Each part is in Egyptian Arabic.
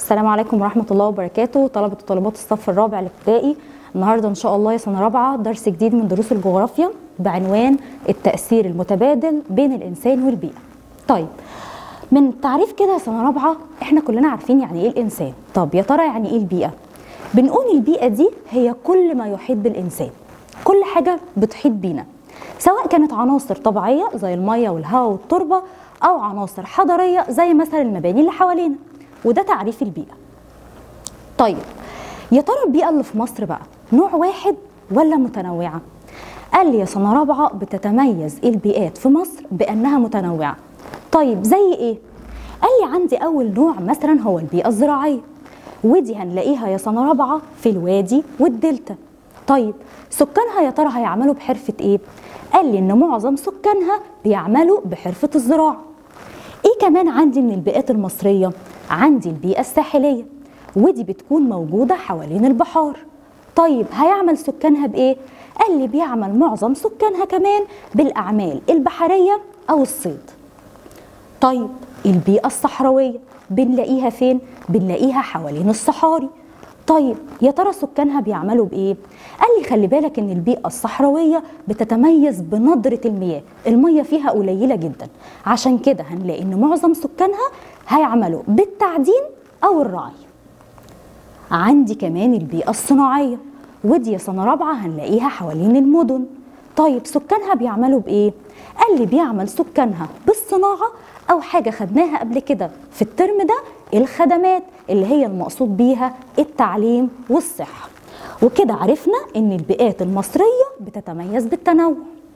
السلام عليكم ورحمة الله وبركاته طلبة وطالبات الصف الرابع الابتدائي النهاردة إن شاء الله يا سنة رابعة درس جديد من دروس الجغرافيا بعنوان التأثير المتبادل بين الإنسان والبيئة طيب من تعريف كده يا سنة رابعة إحنا كلنا عارفين يعني إيه الإنسان طب يا ترى يعني إيه البيئة بنقول البيئة دي هي كل ما يحيط بالإنسان كل حاجة بتحيط بينا سواء كانت عناصر طبيعية زي المية والهواء والتربة أو عناصر حضرية زي مثلا المباني اللي حوالينا وده تعريف البيئة طيب يا ترى البيئة اللي في مصر بقى نوع واحد ولا متنوعة؟ قال لي يا سنة رابعة بتتميز البيئات في مصر بأنها متنوعة طيب زي إيه؟ قال لي عندي أول نوع مثلا هو البيئة الزراعية ودي هنلاقيها يا سنة رابعة في الوادي والدلتا طيب سكانها يا ترى هيعملوا بحرفة إيه؟ قال لي إن معظم سكانها بيعملوا بحرفة الزراعة ايه كمان عندي من البيئات المصريه عندي البيئه الساحليه ودي بتكون موجوده حوالين البحار طيب هيعمل سكانها بايه قال لي بيعمل معظم سكانها كمان بالاعمال البحريه او الصيد طيب البيئه الصحراويه بنلاقيها فين بنلاقيها حوالين الصحاري طيب يا ترى سكانها بيعملوا بايه قال لي خلي بالك ان البيئه الصحراويه بتتميز بندره المياه الميه فيها قليله جدا عشان كده هنلاقي ان معظم سكانها هيعملوا بالتعدين او الرعي عندي كمان البيئه الصناعيه ودي يا سنه رابعه هنلاقيها حوالين المدن طيب سكانها بيعملوا بايه قال لي بيعمل سكانها بالصناعه او حاجه خدناها قبل كده في الترم ده الخدمات اللي هي المقصود بيها التعليم والصحه وكده عرفنا ان البيئات المصريه بتتميز بالتنوع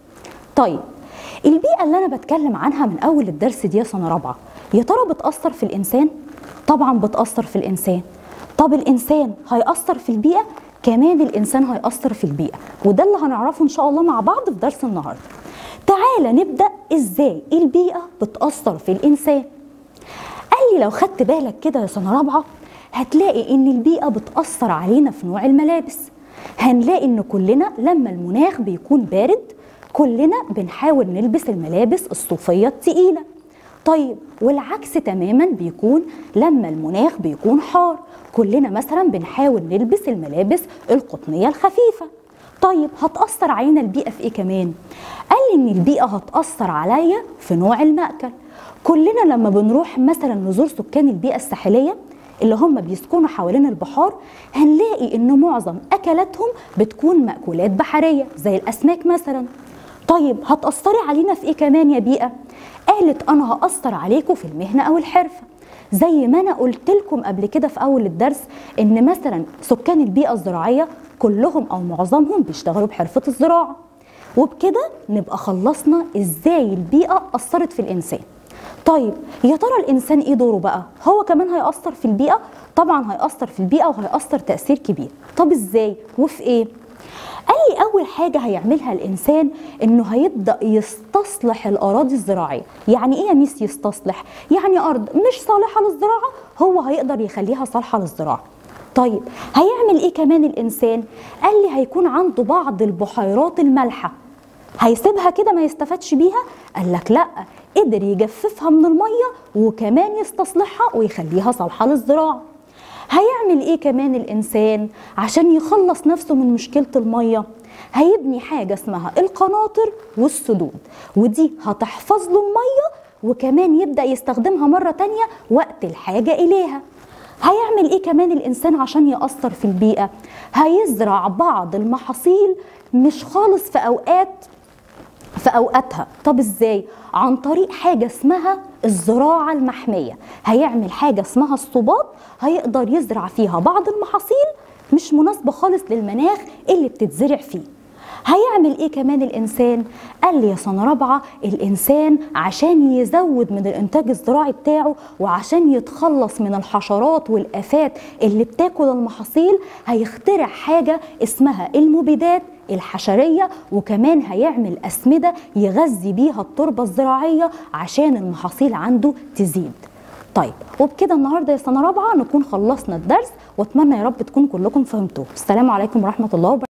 طيب البيئه اللي انا بتكلم عنها من اول الدرس دي يا سنه رابعه يا ترى بتاثر في الانسان طبعا بتاثر في الانسان طب الانسان هياثر في البيئه كمان الانسان هياثر في البيئه وده اللي هنعرفه ان شاء الله مع بعض في درس النهارده تعالى نبدا ازاي البيئه بتاثر في الانسان قال لي لو خدت بالك كده يا سنه رابعه هتلاقي ان البيئه بتاثر علينا في نوع الملابس هنلاقي ان كلنا لما المناخ بيكون بارد كلنا بنحاول نلبس الملابس الصوفيه التقيله طيب والعكس تماما بيكون لما المناخ بيكون حار كلنا مثلا بنحاول نلبس الملابس القطنيه الخفيفه طيب هتأثر علينا البيئة في إيه كمان؟ قال لي إن البيئة هتأثر عليا في نوع المأكل كلنا لما بنروح مثلا نزور سكان البيئة الساحلية اللي هم بيسكنوا حوالين البحار هنلاقي إن معظم أكلاتهم بتكون مأكولات بحرية زي الأسماك مثلا طيب هتأثري علينا في إيه كمان يا بيئة؟ قالت أنا هأثر عليكم في المهنة أو الحرفة زي ما أنا قلت لكم قبل كده في أول الدرس إن مثلا سكان البيئة الزراعية كلهم أو معظمهم بيشتغلوا بحرفة الزراعة وبكده نبقى خلصنا إزاي البيئة أثرت في الإنسان طيب يا ترى الإنسان إيه دوره بقى؟ هو كمان هيأثر في البيئة؟ طبعا هيأثر في البيئة وهيأثر تأثير كبير طب إزاي؟ وفي إيه؟ قال لي أول حاجة هيعملها الإنسان إنه هيبدأ يستصلح الأراضي الزراعية، يعني إيه يا ميس يستصلح؟ يعني أرض مش صالحة للزراعة هو هيقدر يخليها صالحة للزراعة. طيب هيعمل إيه كمان الإنسان؟ قال لي هيكون عنده بعض البحيرات المالحة. هيسيبها كده ما يستفادش بيها؟ قال لك لأ، قدر يجففها من المية وكمان يستصلحها ويخليها صالحة للزراعة. هيعمل ايه كمان الانسان عشان يخلص نفسه من مشكله الميه هيبني حاجه اسمها القناطر والسدود ودي هتحفظ له الميه وكمان يبدا يستخدمها مره تانية وقت الحاجه اليها هيعمل ايه كمان الانسان عشان ياثر في البيئه هيزرع بعض المحاصيل مش خالص في اوقات في اوقاتها طب ازاي عن طريق حاجه اسمها الزراعه المحميه هيعمل حاجه اسمها الصوبات هيقدر يزرع فيها بعض المحاصيل مش مناسبه خالص للمناخ اللي بتتزرع فيه هيعمل ايه كمان الانسان قال لي يا سنه رابعه الانسان عشان يزود من الانتاج الزراعي بتاعه وعشان يتخلص من الحشرات والافات اللي بتاكل المحاصيل هيخترع حاجه اسمها المبيدات الحشريه وكمان هيعمل اسمده يغذي بيها التربه الزراعيه عشان المحاصيل عنده تزيد طيب وبكده النهارده يا سنه رابعه نكون خلصنا الدرس واتمنى يا رب تكون كلكم فهمتوه السلام عليكم ورحمه الله وبركاته